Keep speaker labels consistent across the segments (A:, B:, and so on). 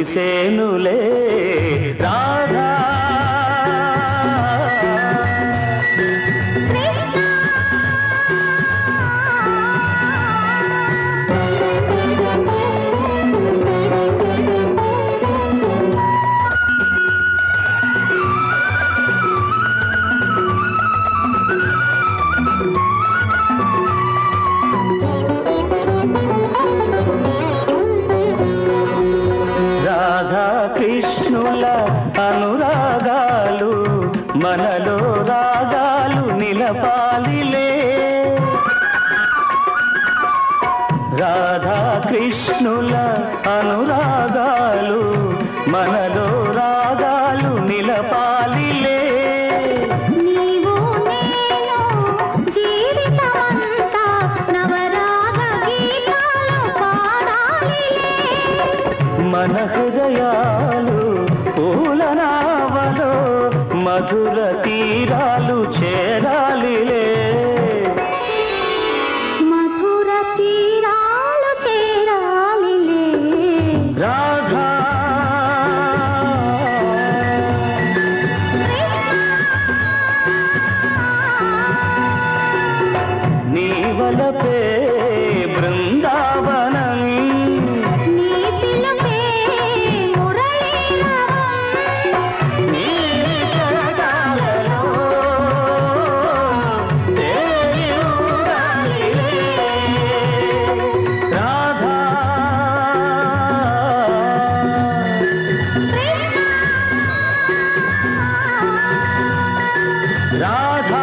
A: మురిసేనులే రాధా రాధా కృష్ణుల అనురాగాలు మనలో రాగాలు నిలపాలిలే రాధా కృష్ణుల అనురాగాలు మనలో రాగాలు నిలపాలిలే
B: నీవు నేను జీవితమంతా నవరాగ గీతాలు పాడాలిలే
A: మన హృదయాలు పూలనావలో మధుర తీరాలు చేరాలిలే
B: మధుర తీరాలు చేరాలిలే
A: రాధా నీవలపే బృందావనం
B: నీ పిలుపే మురళీరవం
A: నీ జగడాలలో తేలి ఊగాలిలే. రాధా రాధా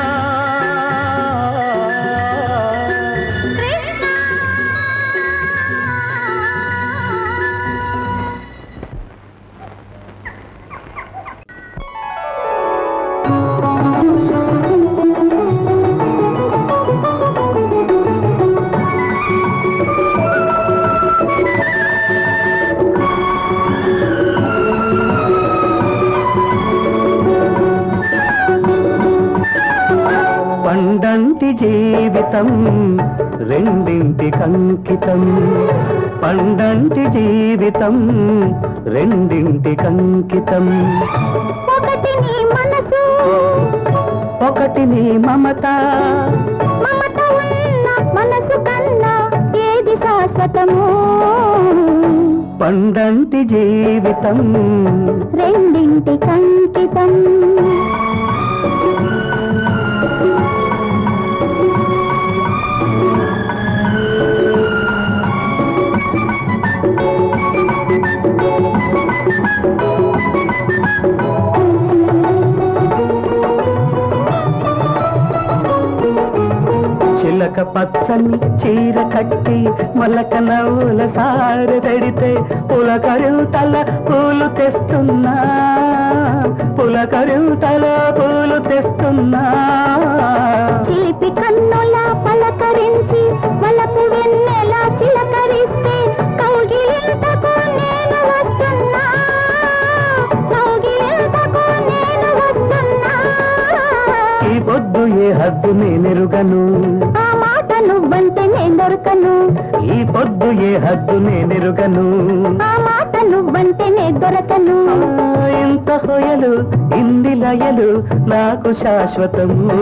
A: పండంటి జీవితం రెండింటి కంకితం పండంటి జీవితం రెండింటి కంకితం
B: ఒకటి నీ మనసు
A: ఒకటి నీ మమత
B: మమత ఉన్న మనసు కన్నా ఏది శాశ్వతము
A: పండంటి జీవితం
B: రెండింటి కంకితం
A: చిలక పచ్చని చీర కట్టి మలక నవ్వుల సారె తడితే పులకరుతల పూలు తెస్తున్నా పులకరుతల పూలు తెస్తున్నా
B: చిలిపి కన్నుల పలకరించి వలపు వెన్నెల చిలకరిస్తే కౌగిలింతకు నేను వస్తున్నా కౌగిలింతకు నేను వస్తున్నా
A: ఈ పొద్దు ఏ హద్దు నేనెరుగను
B: ఆ మాట నువ్వంటే నేను దొరకను
A: ఈ పొద్దు ఏ హద్దు నేనెరుగను
B: ఆ మాట నువ్వంటే నేను దొరకను
A: ఆ, ఇంత హొయలు ఇన్ని లయలు నాకు శాశ్వతము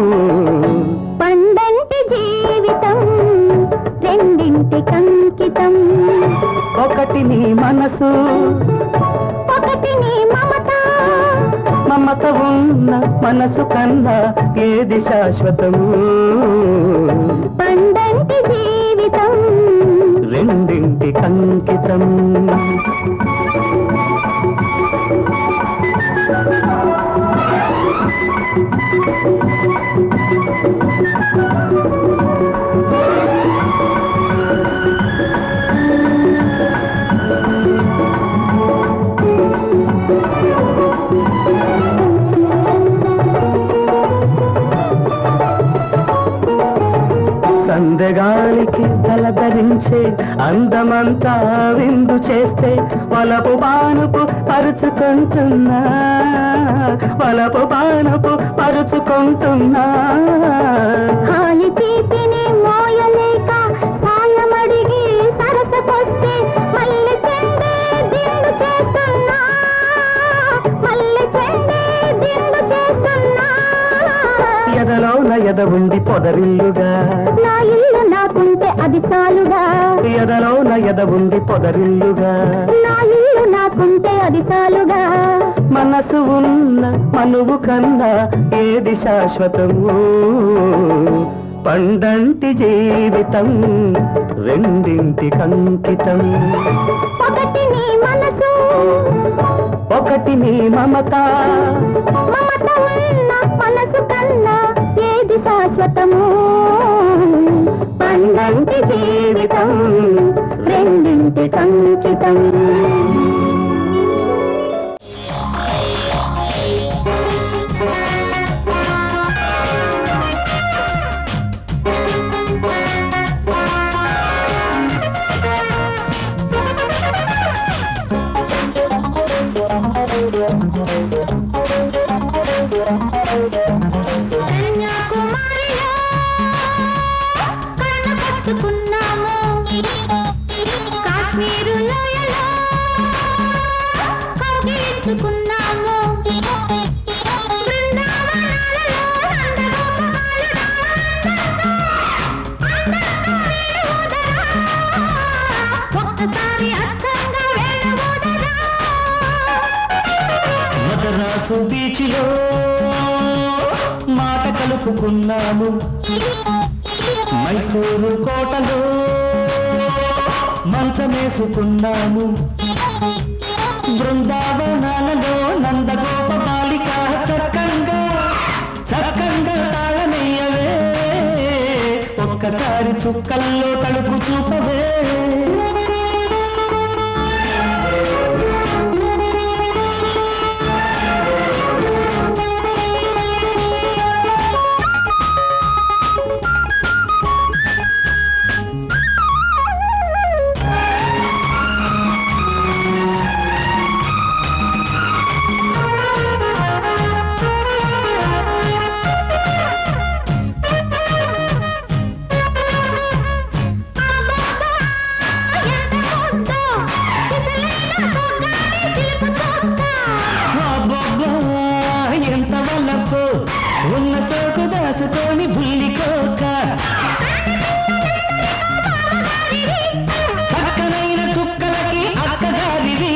B: పండంటి జీవితం రెండింటి కంకితం
A: ఒకటి నీ మనసు
B: ఒకటి నీ మమత
A: మమత ఉన్న మనసు కన్నా ఏది శాశ్వతము
B: పండంటి జీవితం
A: రెండింటి కంకితం సందగాలికి తలధరించే అందమంతా విందు చేస్తే వలపు బానుపు పరుచుకుంటున్నా వలపు బానుపు పరుచుకుంటున్నా
B: హాయి తీపిని మోయలేక సాయమడిగి సరసకొస్తే మళ్ళీ చెండే దిమ్మ
A: ఎద ఉండి పొదరిల్లుగా
B: నా ఇల్లు నాకుంటే అది చాలుగా
A: ఎదలో ఎద ఉండి పొదరిల్లుగా
B: నా ఇల్లు నాకుంటే అది చాలుగా
A: మనసు ఉన్న మనువు కన్నా ఏది శాశ్వతము పండంటి జీవితం రెండింటి కంకితం
B: ఒకటి నీ మనసు
A: ఒకటి నీ మమత
B: మమత ఉన్న మనసు కన్నా ఏది శాశ్వతము
A: పండంటి జీవితం రెండింటి కంకితం
B: కన్యాకుమారిలో కన్న పట్టుకున్నాము కాశ్మీరు లోయలో కౌగిలించుకున్నాము బృందావనాలలో నందగోపాలుడా, ఒక్కసారి అర్థంగా వెళ్ళబోదరా
A: మదరాసు బీచ్లో మాట కలుపుకున్నాము మైసూరు కోటలో మంచమేసుకున్నాము బృందావనాలలో నందగోప బాలిక చక్కంగా చక్కంగా తాళనయ్యవే ఒక్కసారి చుక్కల్లో తలుపు చూపవే అబ్బబ్బా, ఎంత వల్లపు ఉన్న సోకు దాచుకొని బుల్లికోక చక్కనైన చుక్కలకి అక్కదారివి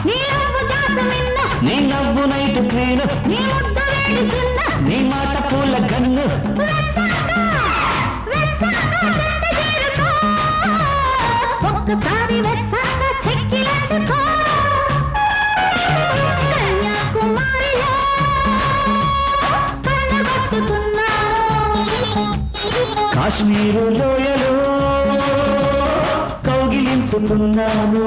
A: నీ నవ్వు నైట్ క్లీను నీ మాట పూల గన్ను
B: ఒక్కసారి వెచ్చంగా చెక్కిలందుకో కన్యాకుమారిలో కన్నబట్టుకున్నాము
A: కాశ్మీరు లోయలో కౌగిలించుకున్నాను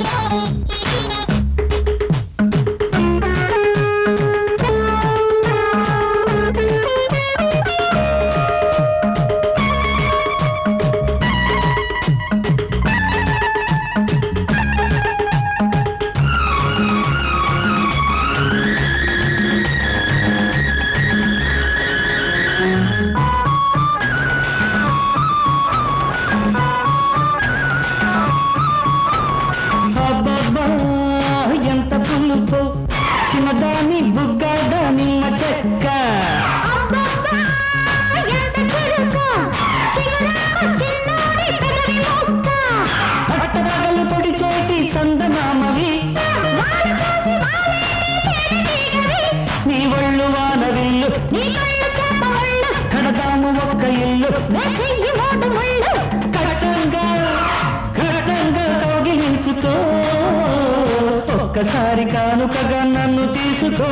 A: అబ్బబ్బా, ఎంత పులుపు చిన్నదాని బుగ్గడ నిమ్మ చెక్క
B: అబ్బబ్బా, ఎంత చిలుక, చిగురాకు చిన్నారి పెదవి ముక్క.
A: పట్టపగలు పొడి చోటి చందమామవి
B: వానకోసి వాలేని తేనెటీగవి,
A: నీ ఒళ్ళు వానవిల్లు
B: నీ కళ్ళు చేపవళ్ళు,
A: కడతాము ఒక్క ఇల్లు
B: నా చెయ్యి మోటు ముళ్ళు.
A: కటంగా కటంగా కౌగిలించుకో ఒక్కసారి కానుకగా నన్ను తీసుకో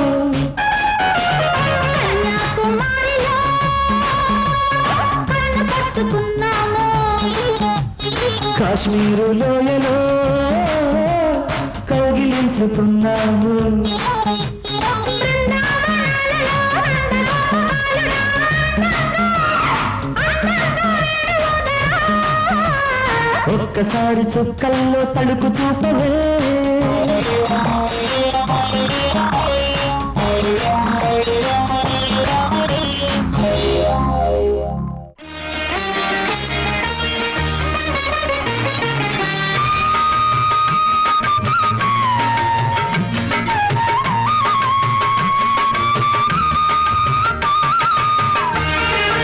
B: కన్యాకుమారిలో కన్ను పట్టుకున్నాము
A: కాశ్మీరు లోయలో కౌగిలించుకున్నాము ఒక్కసారి చుక్కల్లో తడుకు చూపవే
B: ఆ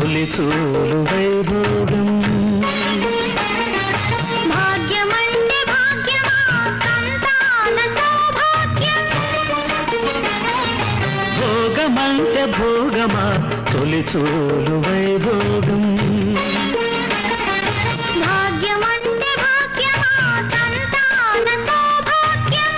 A: తొలి చూలు వైభోగం
B: భాగ్యమంటే భాగ్యమా సంతాన సౌభాగ్యం
A: భోగమంటే భోగమా తొలి చూలు వైభోగం
B: భాగ్యమంటే భాగ్యమా సంతాన సౌభాగ్యం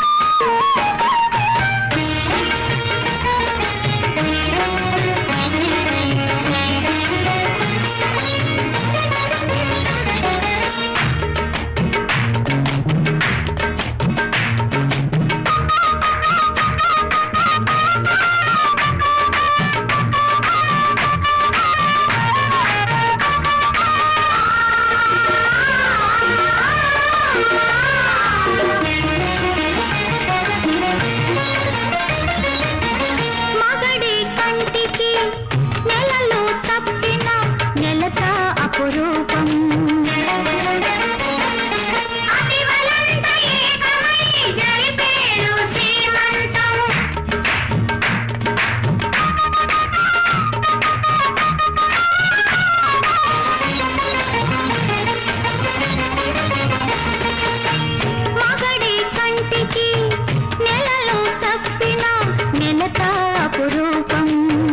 B: మగడి కంటికి నెలలు తప్పిన నెలత అపురూపం అతివలంత ఏకమై జరిపేరు శ్రీమంతం మగడి కంటికి నెలలు తప్పిన నెలత అపురూపం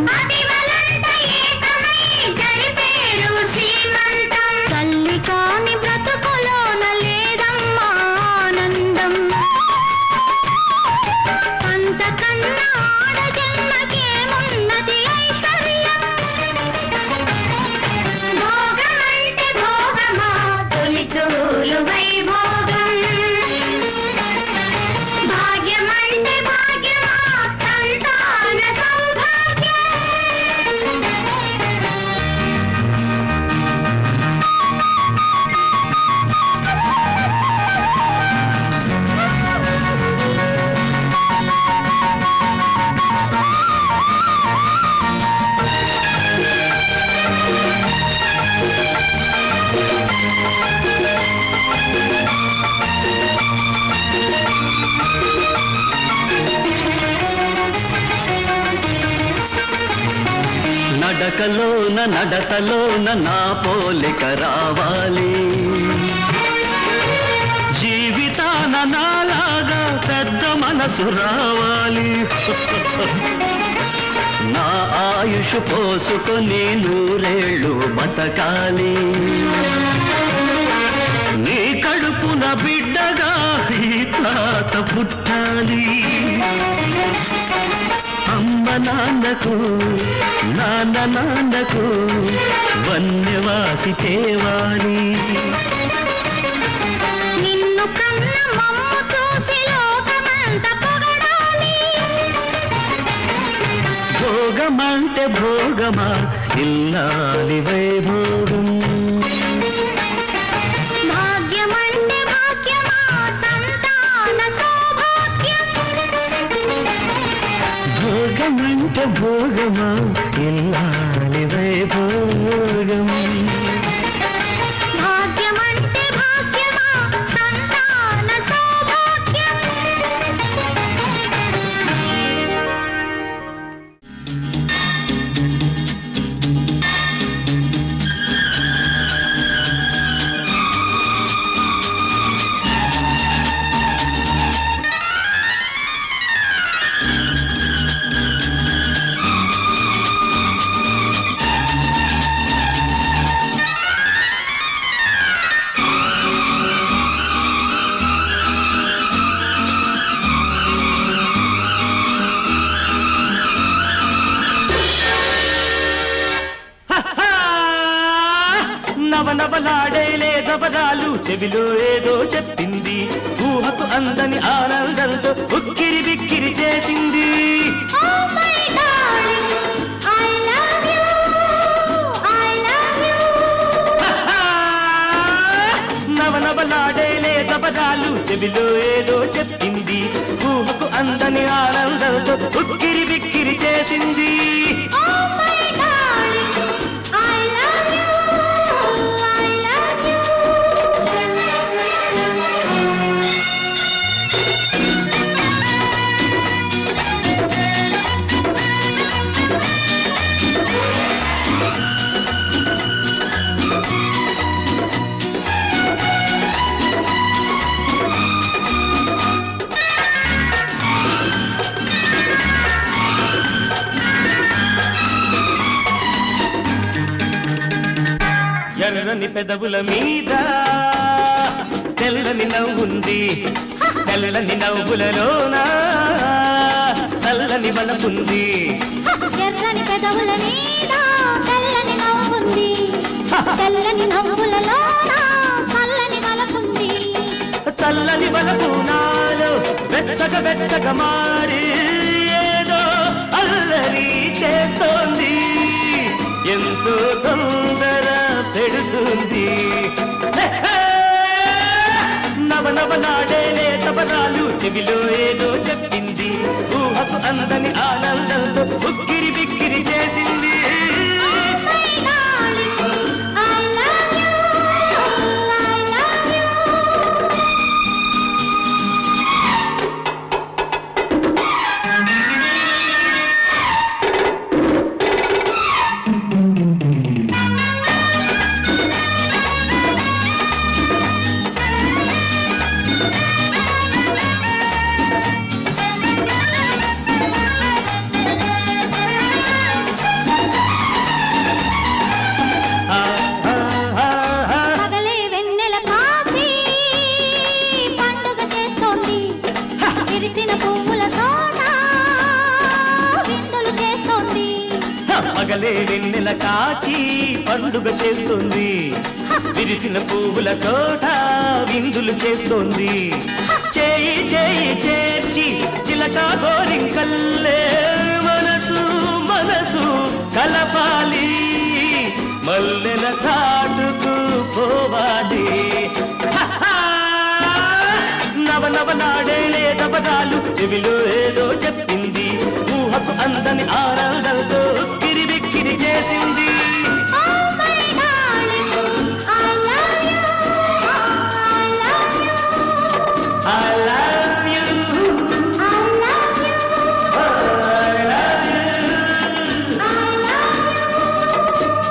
B: తల్లి కాని బ్రతుకులోన లేదమ్మా ఆనందం అంతకన్నా ఆడజన్మకేమున్నది ఐశ్వర్యం భోగమంటే భోగమా తొలి చూలు వైభోగం భాగ్యమంటే భాగ్యమా సంతాన సౌభాగ్యం
A: నడకలోన నడతలోన నా పోలిక రావాలి జీవితాన నాలాగా పెద్ద మనసు రావాలి నా ఆయుష్ పోసుకొని నూరేళ్ళు బతకాలి నీ కడుపున బిడ్డగా ఈ తాత పుట్టాలి అమ్మ నాన్నకు నాన్న నాన్నకు వన్యవాసి తేవాలి
B: నిన్ను కన్న మమ్ము చూసి లోకమంత పొగడాలి
A: భోగమంటే భోగమా ఇల్లాలి వైభోగం
B: భాగ్యమంటే భాగ్యమా సంతాన సౌభాగ్యం
A: భోగమంటే భోగమా ఇల్లాలి వైభోగం
B: భాగ్యమంటే భాగ్యమా సంతాన సౌభాగ్యం
A: నవనవలాడేలే జబరాలు చెవిలో ఏదో చెప్పింది ఊహకు అందని ఆనందంతో ఉక్కిరి బిక్కిరి చేసింది
B: Oh my darling, I love you, I love you.
A: నవనవలాడేలే జబరాలు చెవిలో ఏదో చెప్పింది ఊహకు అందని ఆనందంతో ఉక్కిరి బిక్కిరి చేసింది
B: Oh my darling, I love you, I love you.
A: ఎర్రని పెదవుల మీద తెల్లని నవ్వుంది తెల్లని నవ్వులలోన చల్లని బలపుంది
B: ఎర్రని పెదవుల మీద తెల్లని నవ్వుంది తెల్లని నవ్వులలోన చల్లని వలపుంది
A: చల్లని బలపు నాలో వెచ్చగ వెచ్చగ మారి ఏదో అల్లరి చేస్తోంది ఎంతో తొందర పెడుతుంది హే, హే! నవ నవ నాడే తపనాలు చెవిలో ఏదో చెప్పింది ఊహకు అందని ఆనందంతో ఉక్కిరి బిక్కిరి చేసింది
B: My darling, I love you, I love you.
A: ఆ, ఆ, ఆ, ఆ.
B: పగలే వెన్నెల కాచి పండుగ చేస్తోంది విరిసిన పువ్వుల తోట విందులు చేస్తోంది
A: పగలే వెన్నెల కాచి పండుగ చేస్తుంది విరిసిన పువ్వుల తోట విందులు చేస్తోంది చేయి చేయి చేర్చి చిలక గోరింకల్లే మనసు మనసు కలపాలి మల్లెల చాటుకు పోవాలి హ, హ! నవ నవ నాడే లేదపదాలు చెవిలో ఏదో చెప్పింది ఊహకు అందని ఆనందంతో కిరిబిక్కిరి చేసింది
B: Oh my darling, I love you, I love you,
A: I love you.
B: I love you,
A: I love you.
B: I love you.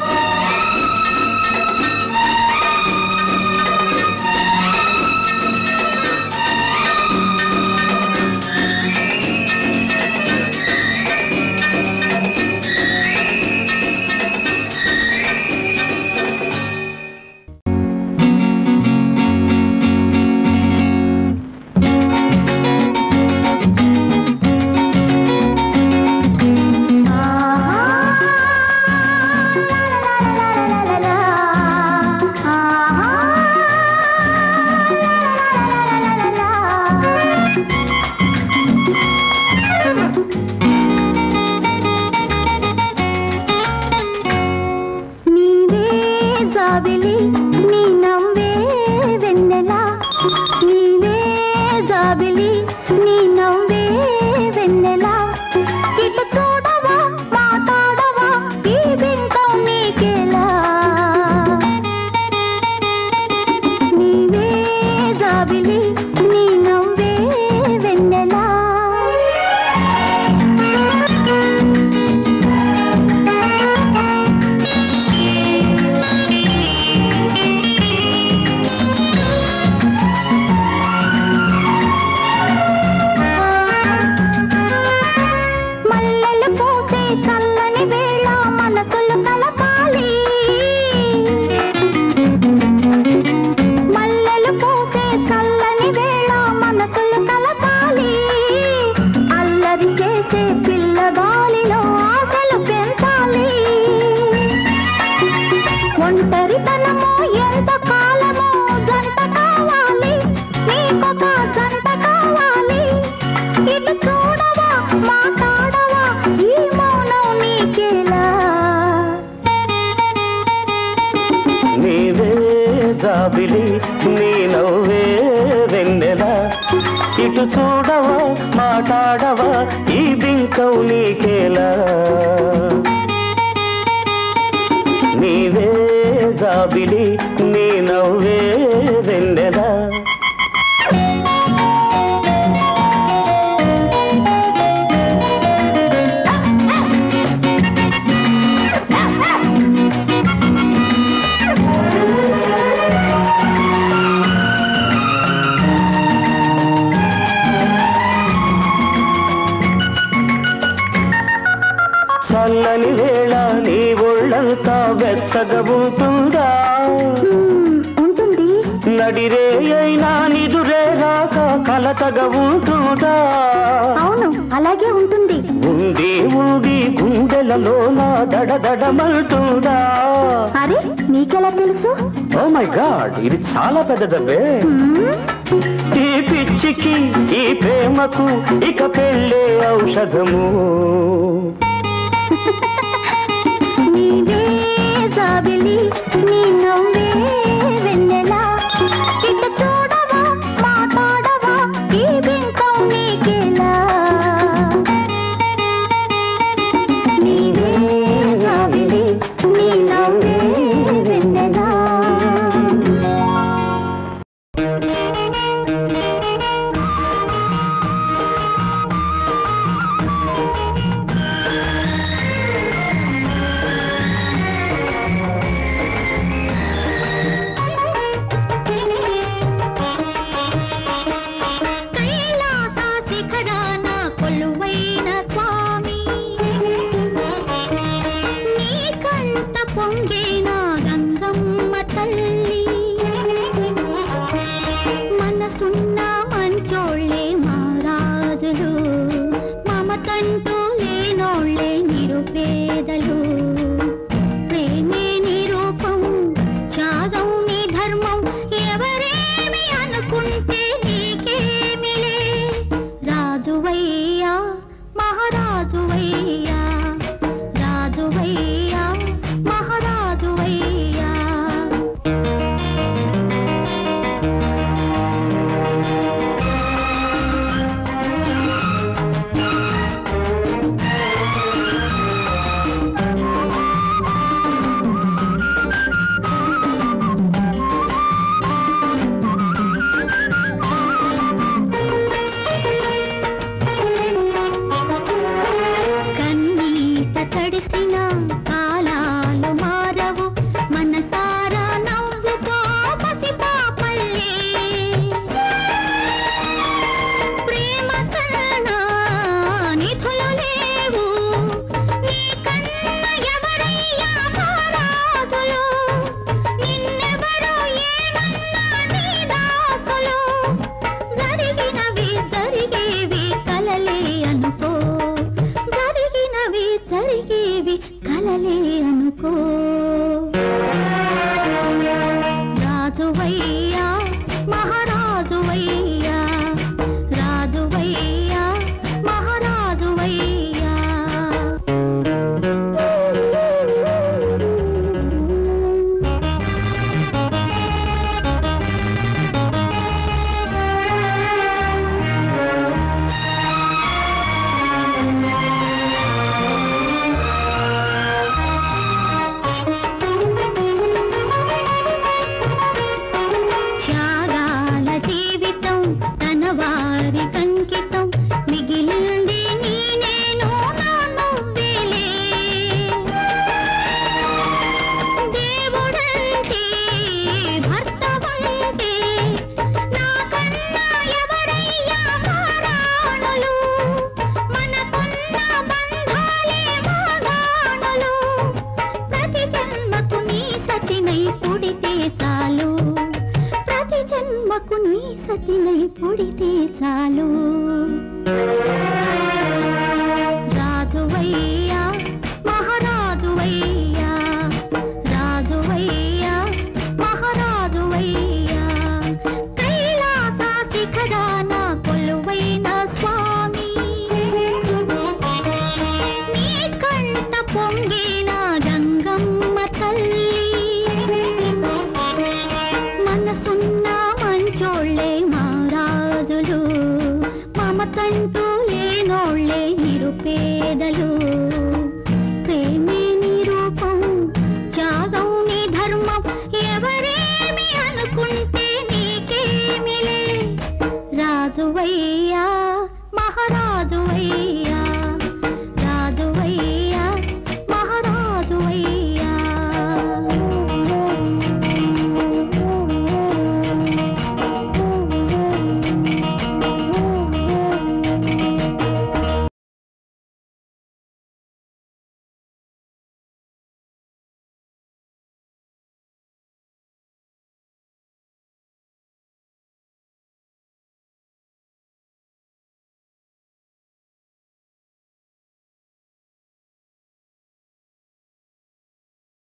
B: నీవే జాబిలి నీ నవ్వే వెన్నెల నీవే జాబిలి నీ నవ్వే వెన్నెల ఇటు చూడవా మాట్లాడవా ఈ బింకం నీకెలా నీవే జాబిలి నీ నవ్వే వెన్నెల మల్లెలు పూసే చల్లని వేళ మనసులు కలపాలి మల్లెలు పూసే చల్లని వేళ మనసులు కలపాలి అల్లరి చేసే పిల్లగాలిలో ఆశలు పెంచాలి ఒంటరితనమో ఎంత కాలమో జంట కావాలి నీకొక జంట కావాలి ఇటు చూడవా మాట్లాడవా ఈ మౌనం నీకేలా
A: నీవే జాబిలి నీ నవ్వే వెన్నెల ఇటు చూడవా మాట్లాడవా ఈ బింకం నీకేలా నీవే జాబిలి నీ నవ్వే వెన్నెల చల్లని వేళ నీ ఒళ్ళంతా వెచ్చ వెచ్చగా ఉంటుందా
B: మ్మ్, ఉంటుంది
A: నడిరే అయినా నిదురే రాక కలతగా ఉంటుందా
B: అవును అలాగే ఉంటుంది
A: ఉండి ఉండి గుండెలలోన దడదడమంటుందా
B: అరే నీకెలా తెలుసు
A: ఓ మై గాడ్ ఇది చాలా పెద్దదవ్వే
B: మ్మ్,
A: ఈ పిచ్చికి ఈ ప్రేమకు ఇక పెళ్ళే ఔషధము
B: నీవే జాబిలి నీ నవ్వే వెన్నెలా ఇక చూడవా మాట్లాడవా ఈ బింకం నీకెలా నీవే జాబిలి నీ నవ్వే వెన్నెలా కైలాస శిఖరాన కొలువైన స్వామి నీ కంట పొంగేన గంగమ్మ తల్లి మనసున్న మంచోళ్ళే మహారాజులు మమతంటూ లేనోళ్ళే నిరుపేదలు ప్రేమే నిరూపం త్యాగం నీ ధర్మం ఎవరేమి అనుకుంటే నీకేమిలే రాజువయ్యా మహారాజువయ్యా రాజువయ్యా మహారాజువయ్యా కన్నీట తడిసిన కాలాలు మారవు మనసారా నవ్వుకో పసిపాపల్లే ప్రేమ కన్నా నిధులు లేవు నీ కన్న ఎవరయ్యా మహారాజులు నిన్నెవరు ఏమన్నా నీ దాసులు జరిగినవి జరిగేవి కలలే అనుకో జరిగినవి జరిగేవి కలలే అనుకో రాజువయ్యా మహారాజువయ్యా రాజువయ్యా మహారాజువయ్యా త్యాగాల జీవితం తన వారి కంకితం మిగిలింది నీ నేను నా నువ్వేలే దేవుడంటే భర్త వంటే నాకన్నా ఎవరయ్యా మారాణులు మనకున్న బంధాలే మాగాణులు ప్రతి జన్మకు నీ సతినై పుడితే చాలు ప్రతి జన్మకు నీ సతినై పుడితే చాలు